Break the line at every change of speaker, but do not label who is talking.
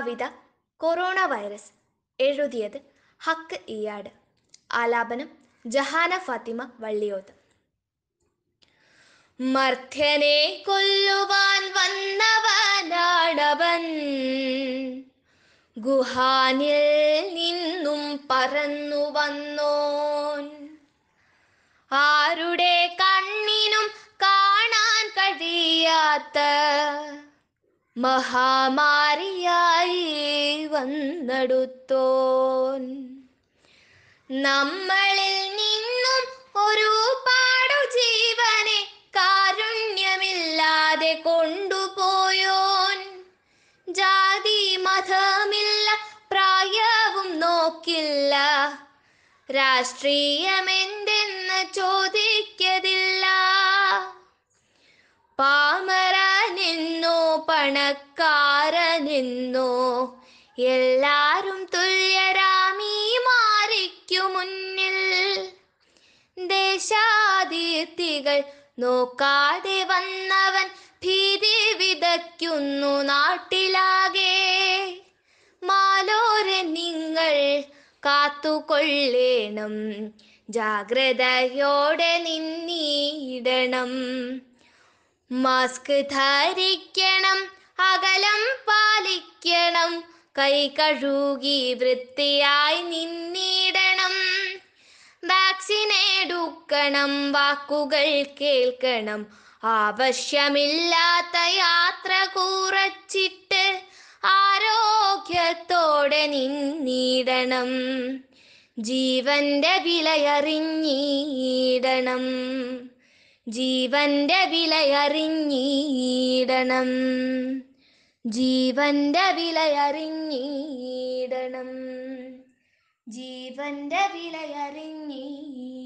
കവിത corona virus എഴുതിയത് ഹക്ക് ഇയാട് ആലാപനം ജഹാന ഫാത്തിമ വള്ളിയോത്ത് മർത്യനെ കൊല്ലുവാൻ വന്നവനാണവൻ ഗുഹാനിൽ നിന്നും പറന്നു വന്നോൻ ആരുടെ കണ്ണിനും കാണാൻ കഴിയാത്ത മഹാമാരിയായി വന്നെടുത്തോൻ നമ്മളിൽ നിന്നും ഒരു പാടു ജീവനെ കാരുണ്യമില്ലാതെ കൊണ്ടുപോയോൻ ജാതി മതമില്ല പ്രായവും നോക്കില്ല രാഷ്ട്രീയമെന്തെന്ന് ചോദിക്കതില്ല പാമരനെന്നോ പണക്കാരനെന്നോ എല്ലാരും തുല്യരാമീ മാറിക്കു മുന്നിൽ ദേശാതിർത്തികൾ നോക്കാതെ വന്നവൻ ഭീതി വിതയ്ക്കുന്നു നാട്ടിലാകെ മാലോരെ നിങ്ങൾ കാത്തുകൊള്ളേണം ജാഗ്രതയോടെ നിന്നിടണം മാസ്ക് ധരിക്കണം അകലം പാലിക്കണം കൈ കഴുകി വൃത്തിയായി നിന്നിടണം വാക്സിൻ എടുക്കണം വാക്കുകൾ കേൾക്കണം ആവശ്യമില്ലാത്ത യാത്ര കുറച്ചിട്ട് ആരോഗ്യത്തോടെ നിന്നിടണം ജീവന്റെ വിലയറിഞ്ഞിടണം ജീവന്റെ വിലയറിഞ്ഞിടണം ജീവന്റെ വിലയറിഞ്ഞിടണം ജീവന്റെ വിലയറിഞ്ഞിടണം